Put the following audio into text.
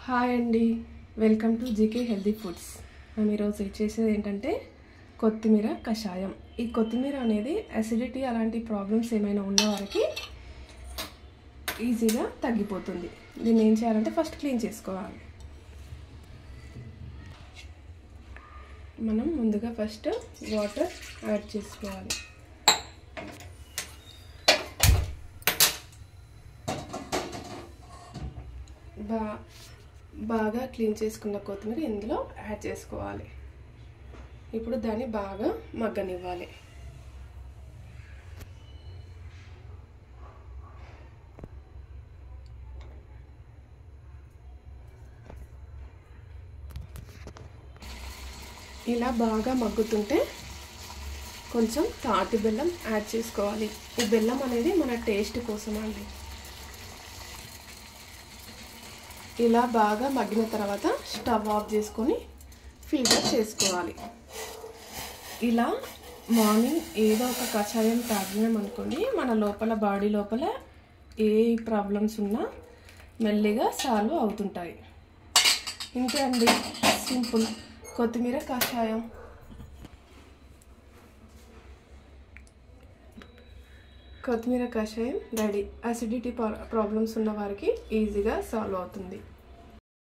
hi అండి welcome to GK healthy foods మేము ఈరోజు చేసేది ఏంటంటే కొత్తిమీర కషాయం ఈ కొత్తిమీర అనేది అసిడిటీ అలాంటి ప్రాబ్లమ్స్ ఏమైనా ఉన్న వారికి ఈజీగా తగ్గిపోతుంది దీన్ని ఏం చేయాలంటే ఫస్ట్ క్లీన్ చేసుకోవాలి మనం ముందుగా ఫస్ట్ వాటర్ యాడ్ చేసుకోవాలి బా బాగా క్లీన్ చేసుకున్న కొత్తిమీర ఇందులో యాడ్ చేసుకోవాలి ఇప్పుడు దాన్ని బాగా మగ్గనివ్వాలి ఇలా బాగా మగ్గుతుంటే కొంచెం తాటి బెల్లం యాడ్ చేసుకోవాలి ఈ బెల్లం అనేది మన టేస్ట్ కోసం అండి ఇలా బాగా మగ్గిన తర్వాత స్టవ్ ఆఫ్ చేసుకొని ఫిల్టర్ చేసుకోవాలి ఇలా మార్నింగ్ ఏదో ఒక కషాయం తాగినామనుకోండి మన లోపల బాడీ లోపల ఏ ప్రాబ్లమ్స్ ఉన్నా మెల్లిగా సాల్వ్ అవుతుంటాయి ఇంతే అండి సింపుల్ కొత్తిమీర కషాయం కొత్తిమీర కషాయం రెడీ అసిడిటీ ప్రాబ్లమ్స్ ఉన్న వారికి ఈజీగా సాల్వ్ అవుతుంది